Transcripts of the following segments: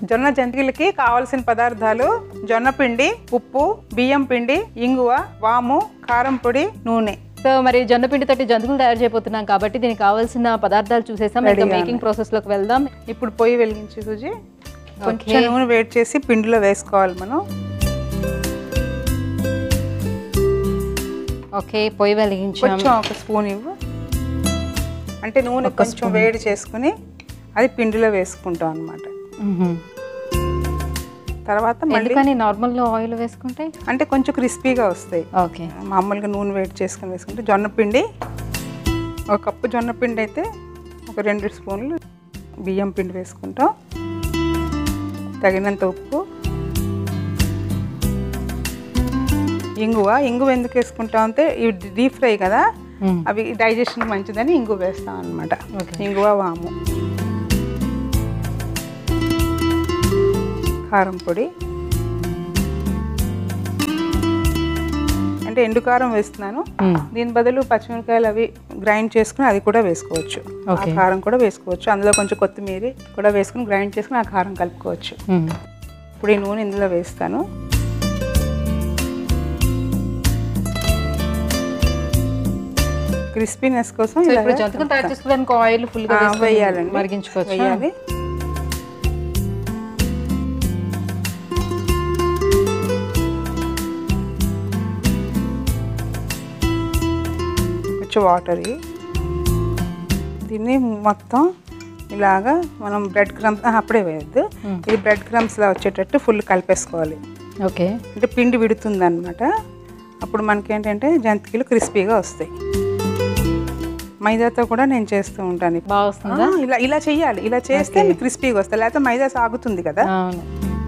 జొన్న జంతికలకి కావాల్సిన పదార్థాలు జొన్న పిండి ఉప్పు బియ్యం పిండి ఇంగువ వాము కారం పొడి నూనె సో మరి జొన్న పిండితోటి జంతువులు తయారు చేయబోతున్నాం కాబట్టి దీనికి కావాల్సిన పదార్థాలు చూసేసాం ఇంకా Ready గా మేకింగ్ ప్రాసెస్ లోకి వెళ్దాం ఇప్పుడు పొయ్యి వెలిగించి సూజీ కొంచెం నూనె వేడి చేసి పిండిలో వేసుకోవాలి మనం ఓకే పొయ్యి వెలిగించాం కొంచెం ఒక స్పూన్ ఇవ్వు అంటే నూనె కొంచెం వేడి చేసుకుని అది పిండిలో వేసుకుంటాం అన్నమాట మ్మ్. తర్వాత మళ్ళీ ఎందుకని నార్మల్ ఆయిల్ వేసుకుంటే అంటే కొంచెం క్రిస్పీగా వస్తాయి ఓకే మామూలుగా నూనె వేడి చేసుకుని వేసుకుంటే జొన్న పిండి ఒక కప్పు జొన్న పిండి అయితే ఒక రెండు స్పూన్లు బియ్యం పిండి వేసుకుంటాం తగినంత ఉప్పు ఇంగువ ఇంగువ ఎందుకు వేసుకుంటాం అంటే ఇవి డీప్ ఫ్రై కదా మ్మ్. అవి డైజెషన్ మంచిదని ఇంగువ వేస్తాం అనమాట Okay. ఇంగువ వాము కారం పొడి అంటే ఎండు కారం వేస్తున్నాను మ్మ్. దీని బదులు పచ్చిమిరకాయలు అవి గ్రైండ్ చేసుకుని అది కూడా వేసుకోవచ్చు ఆ Okay. కారం కూడా వేసుకోవచ్చు అందులో కొంచెం కొత్తిమీర కూడా వేసుకుని గ్రైండ్ చేసుకుని ఆ కారం కలుపుకోవచ్చు మ్మ్. ఇప్పుడు ఈ నూనె ఇందులో వేస్తాను క్రిస్పీనెస్ కోసం సో ఇలా ఇప్పుడు జంతువులు తయారు చేసుకోవడానికి ఆయిల్ ఫుల్ గా ఆ, వేసుకొని వేయాలండి మరిగించుకోవచ్చు వేయాలి కొంచెం వాటర్ దీన్ని మొత్తం ఇలాగా మనం బ్రెడ్ క్రమ్స్ అప్పుడే వేయద్దు Hmm. ఇది బ్రెడ్ క్రమ్స్లా వచ్చేటట్టు ఫుల్ కలిపేసుకోవాలి ఓకే అంటే పిండి విడుతుంది అనమాట అప్పుడు మనకి ఏంటంటే జంతికలు క్రిస్పీగా వస్తాయి మైదాతో కూడా నేను చేస్తూ ఉంటాను ఇప్పుడు. బాగా వస్తుందా ఆ, ఇలా ఇలా చెయ్యాలి ఇలా చేస్తే మీకు క్రిస్పీగా వస్తాయి లేకపోతే మైదా సాగుతుంది కదా అవును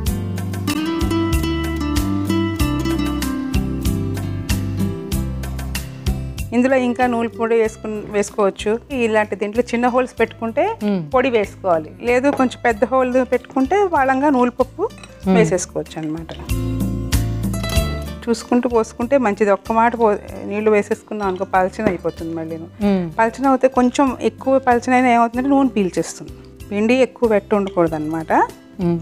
ఇందులో ఇంకా నూనె పొడి వేసుకుని వేసుకోవచ్చు ఇలాంటి దీంట్లో చిన్న హోల్స్ పెట్టుకుంటే మ్మ్. పొడి వేసుకోవాలి లేదు కొంచెం పెద్ద హోల్ పెట్టుకుంటే వాళ్ళంగా నూనె పప్పు వేసేసుకోవచ్చు అనమాట చూసుకుంటూ పోసుకుంటే మంచిది ఒక్క మాట పో నీళ్లు వేసేసుకున్నాం అనుకో పలచన అయిపోతుంది మళ్ళీ మ్మ్. పలచన అవుతే కొంచెం ఎక్కువ పలచన అయినా ఏమవుతుందంటే నూనె పీల్చేస్తుంది పిండి ఎక్కువ పెట్టి ఉండకూడదు అనమాట మ్మ్.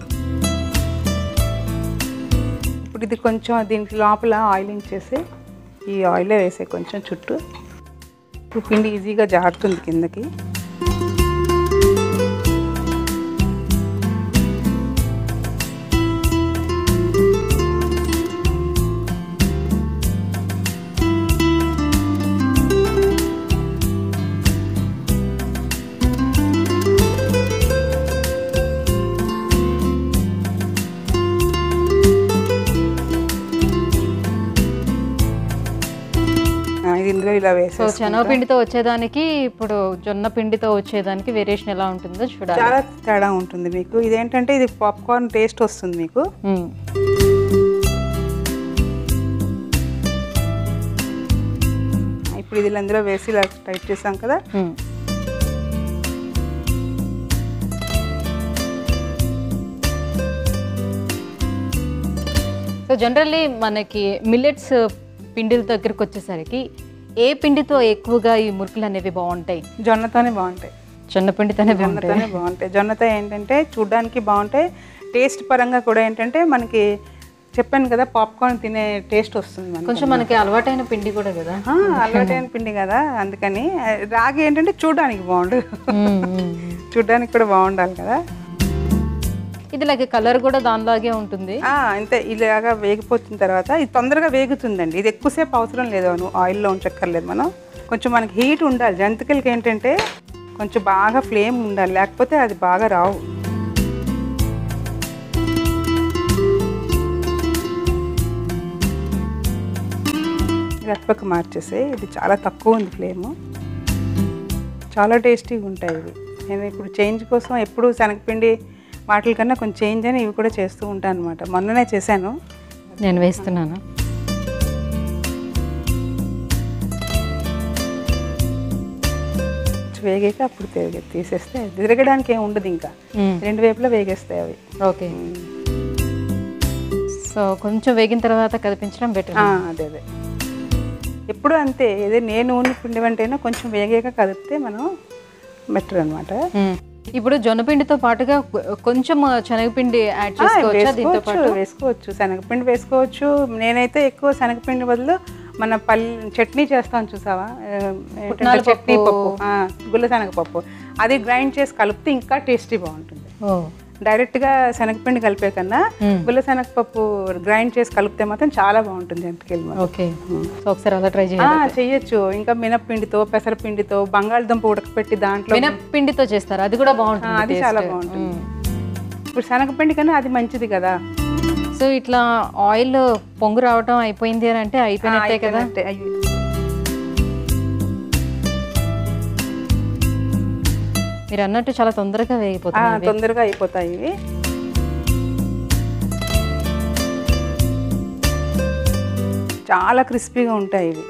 ఇప్పుడు ఇది కొంచెం దీనికి లోపల ఆయిలింగ్ చేసి ఈ ఆయిలే వేసే కొంచెం చుట్టూ ఇప్పుడు పిండి ఈజీగా జారుతుంది కిందకి ఆ, ఇది ఇందులో ఇలా సో వేసే శనగపిండితో వచ్చేదానికి ఇప్పుడు జొన్న పిండితో వచ్చేదానికి వేరియేషన్ ఎలా ఉంటుందో చూడాలి చాలా తేడా ఉంటుంది మీకు ఇదేంటంటే ఇది పాప్కార్న్ టేస్ట్ వస్తుంది మీకు మ్మ్. ఇప్పుడు ఇది అందులో వేసి ఇలా టైట్ చేసాం కదా మ్మ్. సో జనరల్లీ మనకి మిల్లెట్స్ పిండిల దగ్గరికి వచ్చేసరికి ఏ పిండితో ఎక్కువగా ఈ మురుకులు అనేవి బాగుంటాయి జొన్నతోనే బాగుంటాయి జొన్న పిండితోనే బాగుంటాయి జొన్నతోనే బాగుంటాయి జొన్నతో ఏంటంటే చూడ్డానికి బాగుంటాయి టేస్ట్ పరంగా కూడా ఏంటంటే మనకి చెప్పాను కదా పాప్కార్న్ తినే టేస్ట్ వస్తుంది మనకి కొంచెం మనకి అలవాటైన పిండి కూడా కదా ఆ, అలవాటైన పిండి కదా అందుకని ఆ, రాగి ఏంటంటే చూడడానికి బాగుండు మ్మ్, మ్మ్. చూడడానికి కూడా బాగుండాలి కదా ఇది లైక్ కలర్ కూడా దానిలాగే ఉంటుంది ఆ, అంతే ఇలాగా వేగిపోతున్న తర్వాత ఇది తొందరగా వేగుతుందండి ఇది ఎక్కువసేపు అవసరం లేదు నువ్వు ఆయిల్లో ఉంచక్కర్లేదు మనం కొంచెం మనకి హీట్ ఉండాలి జంతికలకి ఏంటంటే కొంచెం బాగా ఫ్లేమ్ ఉండాలి లేకపోతే అది బాగా రావు రెప్పకు మార్చేసి ఇది చాలా తక్కువ ఉంది ఫ్లేమ్ చాలా టేస్టీగా ఉంటాయి ఇవి నేను ఇప్పుడు చేంజ్ కోసం ఎప్పుడు శనగపిండి వాటి కన్నా కొంచెం చేంజ్ అని ఇవి కూడా చేస్తూ ఉంటాను అనమాట మొన్ననే చేశాను నేను వేస్తున్నాను కొంచెం వేగాక అప్పుడు తిరిగి తీసేస్తే తిరగడానికి ఏమి ఉండదు ఇంకా మ్మ్. రెండు వైపులా వేగేస్తాయి అవి ఓకే సో కొంచెం వేగిన తర్వాత కదిపించడం బెటర్ ఆ, అదే అదే ఎప్పుడు అంతే ఏదో నేను నూనె పిండి వంటైనా కొంచెం వేగాక కదిపితే మనం బెటర్ అనమాట ఇప్పుడు జొన్నపిండితో పాటుగా కొ- కొంచెం శనగపిండి యాడ్ ఆ, చేసుకోవచ్చా దీంతో వేసుకోవచ్చు పాటు వేసుకోవచ్చు శనగపిండి వేసుకోవచ్చు నేనైతే ఎక్కువ శనగపిండి బదులు మన పల్లి చట్నీ చేస్తాను చూసావా ఆ, ఏంటంటే పుట్నాల చట్నీ పప్పు. పప్పు ఆ, గుల్ల శనగపప్పు అది గ్రైండ్ చేసి కలిపితే ఇంకా టేస్టీ బాగుంటుంది ఓ డైరెక్ట్గా శనగపిండి కలిపే కన్నా మ్మ్. గుల్ల శనగపప్పు గ్రైండ్ చేసి కలిపితే మాత్రం చాలా బాగుంటుంది ఎంతకెళ్ళి ఓకే సో ఒకసారి అలా ట్రై ఆ, చేయాలి చెయ్యొచ్చు ఇంకా మినప్పిండితో పెసరపిండితో బంగాళదుంప ఉడకపెట్టి దాంట్లో మినప్పిండితో చేస్తారు అది కూడా ఆ, బాగుంటుంది అది taste. చాలా బాగుంటుంది మ్మ్. ఇప్పుడు శనగపిండి కన్నా అది మంచిది కదా సో ఇట్లా ఆయిల్ పొంగు రావటం అయిపోయింది అని అంటే అయిపోయినట్టే కదా అయిపోయినట్టే. అయ్యో. మీరు అన్నట్టు చాలా తొందరగా ఆ, వేగిపోతుంది ఇవి. తొందరగా అయిపోతాయి ఇవి చాలా క్రిస్పీగా ఉంటాయి ఇవి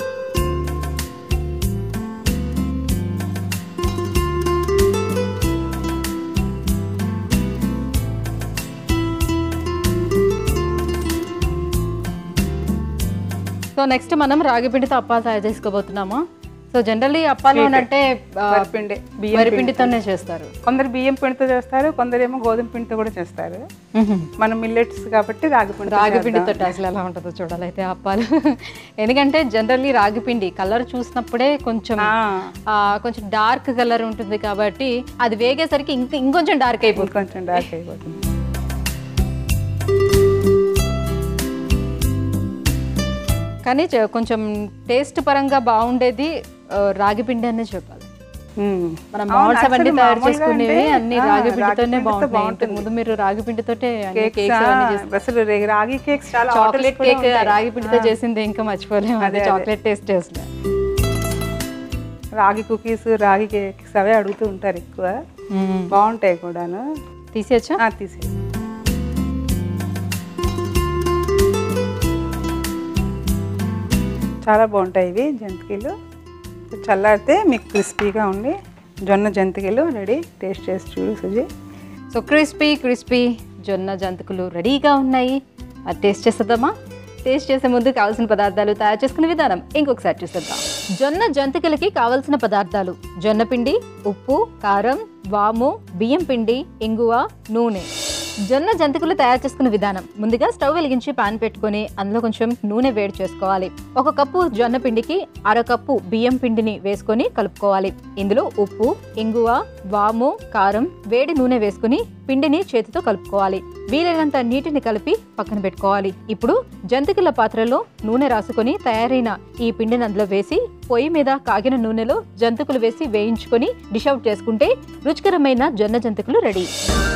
సో నెక్స్ట్ మనం రాగి పిండితో అప్పాలు తయారు చేసుకోబోతున్నాము సో జనరల్లీ అప్పాలు అని అంటే ఆ, వరిపిండి బియ్యం వరిపిండితోనే చేస్తారు కొందరు బియ్యం పిండితో చేస్తారు కొందరేమో గోధుమ పిండితో కూడా చేస్తారు మనం మిల్లెట్స్ కాబట్టి రాగి పిండి రాగి పిండితో అసలు ఎలా ఉంటుందో చూడాలి అయితే అప్పాలు ఎందుకంటే జనరల్లీ రాగి పిండి కలర్ చూసినప్పుడే కొంచెం ఆ, కొంచెం డార్క్ కలర్ ఉంటుంది కాబట్టి అది వేగేసరికి ఇంక ఇంకొంచెం డార్క్ అయిపోతుంది కొంచెం డార్క్ అయిపోతుంది కానీ చ- కొంచెం టేస్ట్ పరంగా బాగుండేది ఆ, రాగి పిండి అనే చెప్పాలి మ్మ్. మనం అవును, మాల్స్ అవన్నీ actually తయారు మామూలుగా చేసుకునేవి అంటే, అన్ని ఆ, రాగి రాగి పిండితోనే పిండితో బాగుంటాయి ఇంతకు ముందు మీరు రాగి పిండితోటే అన్ని కేక్స్ కేక్స్ అవన్నీ చేస్తారు అసలు రే- రాగి కేక్స్ చాలా చాక్లెట్ orders కూడా కేక్ ఉంటాయి. రాగి పిండితో చేసింది ఇంకా మర్చిపోలేము అది అదే, అదే. చాక్లెట్ టేస్ట్ చేస్తుంది రాగి కుకీస్ రాగి కేక్స్ అవే అడుగుతూ ఉంటారు ఎక్కువ బాగుంటాయి కూడాను తీసేయచ్చా ఆ, తీసే చాలా బాగుంటాయి ఇవి జంతికలు చల్లారితే మీకు క్రిస్పీగా ఉండి జొన్న జంతికలు రెడీ టేస్ట్ చేసి చూడు సుజీ సో క్రిస్పీ క్రిస్పీ జొన్న జంతికలు రెడీగా ఉన్నాయి అది టేస్ట్ చేసేద్దామా టేస్ట్ చేసే ముందు కావాల్సిన పదార్థాలు తయారు చేసుకునే విధానం ఇంకొకసారి చూసేద్దాం జొన్న జంతికలకి కావాల్సిన పదార్థాలు జొన్న పిండి ఉప్పు కారం వాము బియ్యం పిండి ఇంగువ నూనె జొన్న జంతికలు తయారు చేసుకునే విధానం ముందుగా స్టవ్ వెలిగించి పాన్ పెట్టుకొని అందులో కొంచెం నూనె వేడి చేసుకోవాలి ఒక కప్పు జొన్న పిండికి అర కప్పు బియ్యం పిండిని వేసుకొని కలుపుకోవాలి ఇందులో ఉప్పు ఇంగువ వాము కారం వేడి నూనె వేసుకుని పిండిని చేతితో కలుపుకోవాలి వీలైనంత నీటిని కలిపి పక్కన పెట్టుకోవాలి ఇప్పుడు జంతికల పాత్రలో నూనె రాసుకొని తయారైన ఈ పిండిని అందులో వేసి పొయ్యి మీద కాగిన నూనెలో జంతికలు వేసి వేయించుకొని డిష్ అవుట్ చేసుకుంటే రుచికరమైన జొన్న జంతికలు రెడీ